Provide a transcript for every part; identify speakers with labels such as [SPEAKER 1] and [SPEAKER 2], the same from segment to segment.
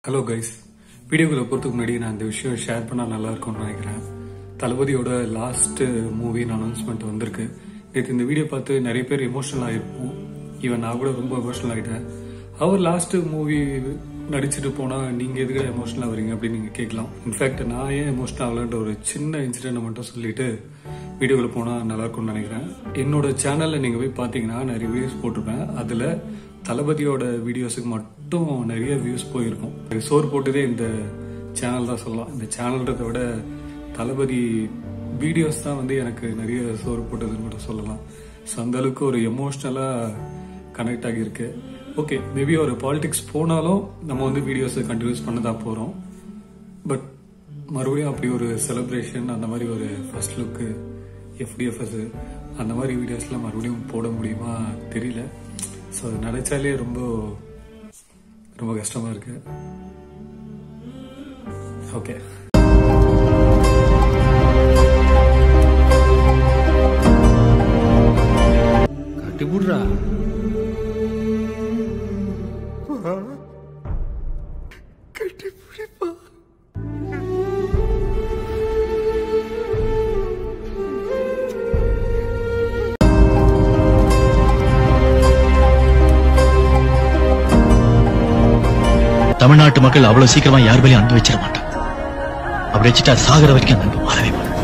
[SPEAKER 1] hello guys வீடியோக்குள்ள போகிறதுக்கு முன்னாடி நான் இந்த விஷயம் ஷேர் பண்ணால் நல்லா இருக்கும்னு நினைக்கிறேன் தளபதியோட லாஸ்ட் மூவின்னு அனௌன்ஸ்மெண்ட் வந்திருக்கு நேற்று இந்த வீடியோ பார்த்து நிறைய பேர் எமோஷனல் ஆகிருப்போம் ஈவன் நான் கூட ரொம்ப எமோஷனல் ஆகிட்டேன் அவர் லாஸ்ட் மூவி நடிச்சிட்டு போனால் நீங்கள் எதுக்கு எமோஷனல் ஆகுறீங்க அப்படின்னு நீங்கள் கேட்கலாம் இன்ஃபேக்ட் நான் ஏன் எமோஷனல் ஆகலன்ற ஒரு சின்ன இன்சிடென்ட் மட்டும் சொல்லிட்டு வீடியோவில் போனால் நல்லா இருக்கும்னு நினைக்கிறேன் என்னோட சேனலில் நீங்கள் போய் பார்த்தீங்கன்னா நிறைய வீடியோஸ் போட்டிருப்பேன் அதில் தளபதியோட வீடியோஸுக்கு மட்டும் நிறைய வியூஸ் போயிருக்கும் சோறு போட்டதே இந்த சேனல் தான் சொல்லலாம் இந்த சேனல்ன்றதை விட தளபதி வீடியோஸ் தான் வந்து எனக்கு நிறைய சோறு போட்டதுன்னு கூட சொல்லலாம் ஸோ அந்த அளவுக்கு ஒரு எமோஷ்னலாக கனெக்ட் ஆகியிருக்கு ஓகே மேபி ஒரு பாலிடிக்ஸ் போனாலும் நம்ம வந்து வீடியோஸை கண்டினியூஸ் பண்ண தான் போகிறோம் பட் மறுபடியும் அப்படி ஒரு செலிப்ரேஷன் அந்த மாதிரி ஒரு ஃபர்ஸ்ட் லுக்கு எஃப்டிஎஃப்எஸ் அந்த மாதிரி வீடியோஸ்லாம் மறுபடியும் போட முடியுமா தெரியல ஸோ அது நினைச்சாலே ரொம்ப ரொம்ப கஷ்டமா இருக்கு ஓகே
[SPEAKER 2] கட்டிபுடுறா
[SPEAKER 3] தமிழ்நாட்டு மக்கள் அவ்வளவு சீக்கிரமா யார் மேலேயும் அன்பு வச்சிட மாட்டாங்க அப்படி வச்சுட்டா சாகுற வரைக்கும் அந்த அன்பு மாறவே மாட்டாங்க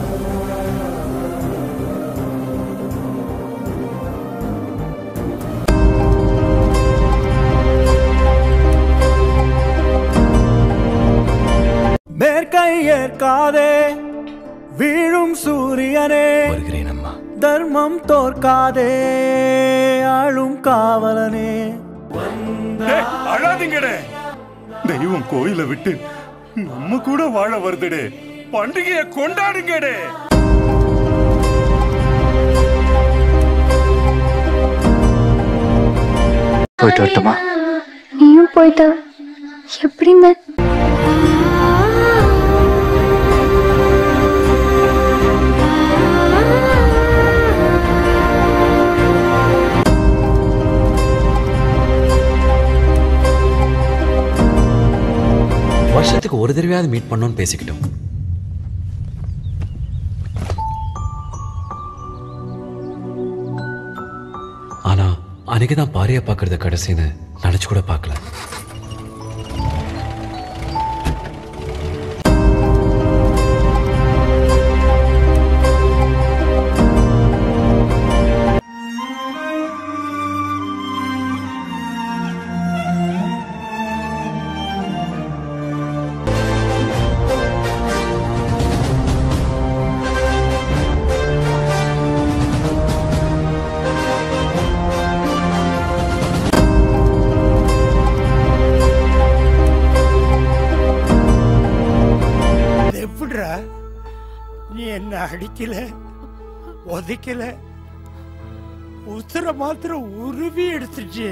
[SPEAKER 4] மேற்கை ஏற்காதே வீழும் சூரியனே
[SPEAKER 3] வருகிறேன் அம்மா
[SPEAKER 4] தர்மம் தோற்காதே ஆளும் காவலனே
[SPEAKER 5] டேய், அழாதீங்கடே தெய்வம் கோயில விட்டு நம்ம கூட வாழ வருதுடே பண்டிகையை கொண்டாடுங்கடே
[SPEAKER 3] போயிட்டு வரட்டுமா
[SPEAKER 6] நீயும் போயிட்ட எப்படிங்க
[SPEAKER 2] வருஷத்துக்கு ஒரு தடவையாவது மீட் பண்ணோம்னு பேசிக்கிட்டோம் ஆனா அன்னைக்கு தான் பாரியா பாக்குறது கடைசின்னு நினைச்சு கூட பார்க்கல
[SPEAKER 7] இது எப்படிடா நீ என்ன அடிக்கல உதைக்கல உசுர மாத்திரம் உருவி எடுத்துச்சு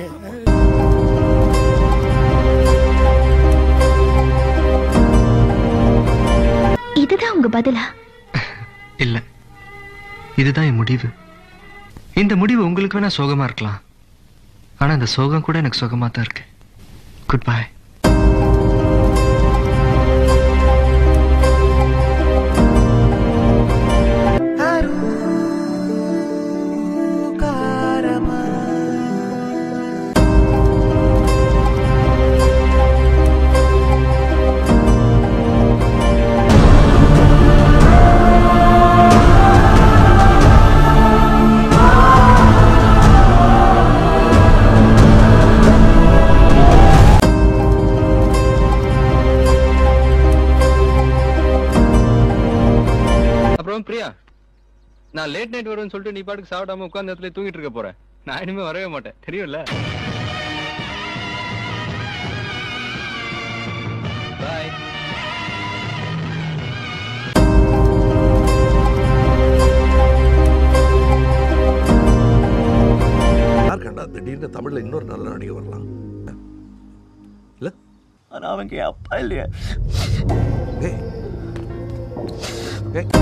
[SPEAKER 6] இதுதான் உங்க பதிலா
[SPEAKER 8] இல்ல இதுதான் என் முடிவு இந்த முடிவு உங்களுக்கு வேணா சோகமா இருக்கலாம் ஆனா இந்த சோகம் கூட எனக்கு சுகமா தான் இருக்கு குட் பை
[SPEAKER 9] அப்புறம் பிரியா நான் லேட் நைட் வருவேன்னு சொல்லிட்டு நீ பாட்டுக்கு சாப்பிடாம உட்கார்ந்த இடத்துல தூங்கிட்டு இருக்க போறேன் நான் இனிமே வரவே மாட்டேன் தெரியும்ல பாய்
[SPEAKER 10] யார் கண்டா திடீர்னு தமிழ்ல இன்னொரு நல்ல நடிகை வரலாம் இல்ல
[SPEAKER 4] ஆனா அவங்க என் அப்பா இல்லையா
[SPEAKER 10] ஏய் ஏய்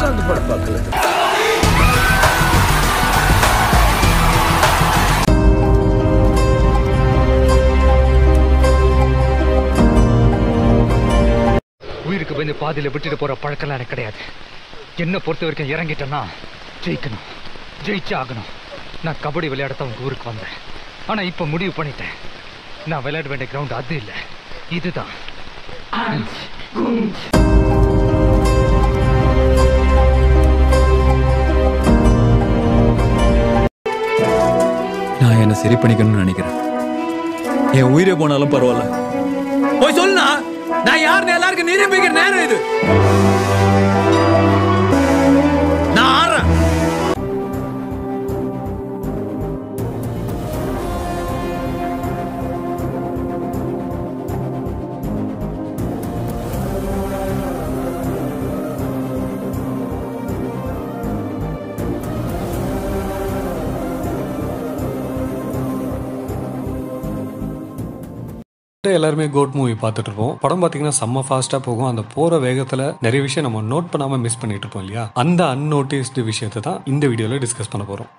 [SPEAKER 10] உட்காந்து படம் பார்க்கல
[SPEAKER 11] உயிருக்கு பயந்து பாதியில விட்டுட்டு போற பழக்கம்லாம் எனக்கு கிடையாது என்ன பொறுத்த வரைக்கும் இறங்கிட்டேன்னா ஜெயிக்கணும் ஜெயிச்சே ஆகணும் நான் கபடி விளையாடத்தான் உங்க ஊருக்கு வந்தேன் ஆனா இப்ப முடிவு பண்ணிட்டேன் நான் விளையாட வேண்டிய கிரவுண்ட் அது இல்ல இதுதான்
[SPEAKER 12] நான் என்ன சரி பண்ணிக்கணும்னு நினைக்கிறேன் என் உயிரே போனாலும் பரவாயில்ல போய் சொல்லுண்ணா நான் யாருன்னு எல்லாருக்கும் நிரூபிக்கிற நேரம் இது நான் ஆடுறேன்
[SPEAKER 1] எல்லாருமே கோட் மூவி பார்த்துட்டு இருப்போம் படம் பார்த்தீங்கன்னா செம்ம ஃபாஸ்ட்டாக போகும் அந்த போகிற வேகத்தில் நிறைய விஷயம் நம்ம நோட் பண்ணாமல் மிஸ் பண்ணிட்டு இருப்போம் இல்லையா அந்த அன்னோட்டிஸ்டு விஷயத்தை தான் இந்த வீடியோவில் டிஸ்கஸ் பண்ண போகிறோம்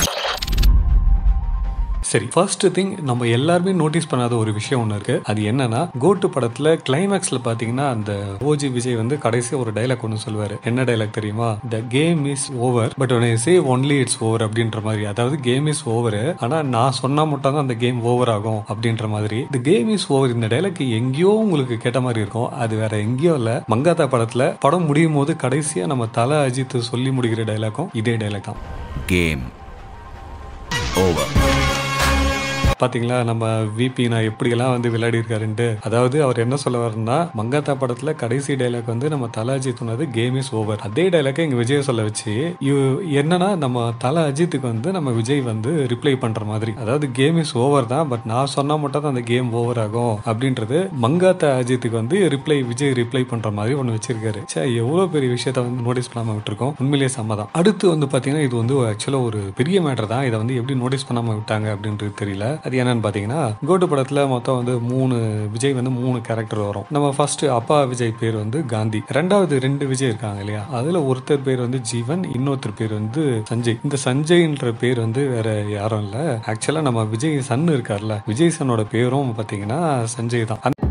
[SPEAKER 1] சரி ஃபர்ஸ்ட் திங் நம்ம எல்லாருமே நோட்டீஸ் பண்ணாத ஒரு விஷயம் ஒன்று இருக்கு அது என்னன்னா கோட்டு படத்துல கிளைமேக்ஸ்ல பாத்தீங்கன்னா அந்த ஓஜி விஜய் வந்து கடைசியா ஒரு டைலாக் ஒன்று சொல்லுவாரு என்ன டைலாக் தெரியுமா the game is over but உன சே ஒன்லி இட்ஸ் ஓவர் அப்படின்ற மாதிரி அதாவது கேம் இஸ் ஓவர் ஆனா நான் சொன்னா மட்டும் தான் அந்த கேம் ஓவர் ஆகும் அப்படின்ற மாதிரி த கேம் இஸ் ஓவர் இந்த டைலாக் எங்கேயோ உங்களுக்கு கேட்ட மாதிரி இருக்கும் அது வேற எங்கேயோ இல்ல மங்காத்தா படத்துல படம் முடியும் போது கடைசியா நம்ம தல அஜித் சொல்லி முடிக்கிற டைலாக்கும் இதே டைலாக் தான்
[SPEAKER 13] கேம் ஓவர்
[SPEAKER 1] பாத்தீங்களா நம்ம விபி நான் எப்படியெல்லாம் வந்து விளையாடி இருக்காருன்ட்டு அதாவது அவர் என்ன சொல்ல வரனா மங்காத்தா படத்துல கடைசி டைலாக் வந்து நம்ம தல அஜித் சொன்னது கேம் இஸ் ஓவர் அதே டைலாக்கை இங்க விஜய் சொல்ல வச்சு இவ்- என்னன்னா நம்ம தல அஜித்துக்கு வந்து நம்ம விஜய் வந்து ரிப்ளை பண்ற மாதிரி அதாவது கேம் இஸ் ஓவர் தான் பட் நான் சொன்னா மட்டும் தான் அந்த கேம் ஓவர் ஆகும் அப்படின்றது மங்காத்தா அஜித்துக்கு வந்து ரிப்ளை விஜய் ரிப்ளை பண்ற மாதிரி ஒன்று வச்சிருக்காரு சே எவ்வளவு பெரிய விஷயத்த வந்து நோட்டீஸ் பண்ணாம விட்டுருக்கோம் உண்மையிலேயே சம்மதம் அடுத்து வந்து பாத்தீங்கன்னா இது வந்து ஆக்சுவலா ஒரு பெரிய மேட்டர் தான் இதை வந்து எப்படி நோட்டீஸ் பண்ணாம விட்டாங்க அப்படின்றது தெரியல அது என்னன்னு பாத்தீங்கன்னா கோட்டு படத்துல மொத்தம் வந்து மூணு விஜய் வந்து மூணு கேரக்டர் வரும் நம்ம ஃபர்ஸ்ட் அப்பா விஜய் பேர் வந்து காந்தி ரெண்டாவது ரெண்டு விஜய் இருக்காங்க இல்லையா அதுல ஒருத்தர் பேர் வந்து ஜீவன் இன்னொருத்தர் பேர் வந்து சஞ்சய் இந்த சஞ்சய்ன்ற பேர் வந்து வேற யாரும் இல்ல ஆக்சுவலா நம்ம விஜய் சன் இருக்கார்ல விஜய் சன்னோட பேரும் பாத்தீங்கன்னா சஞ்சய் தான் அந்த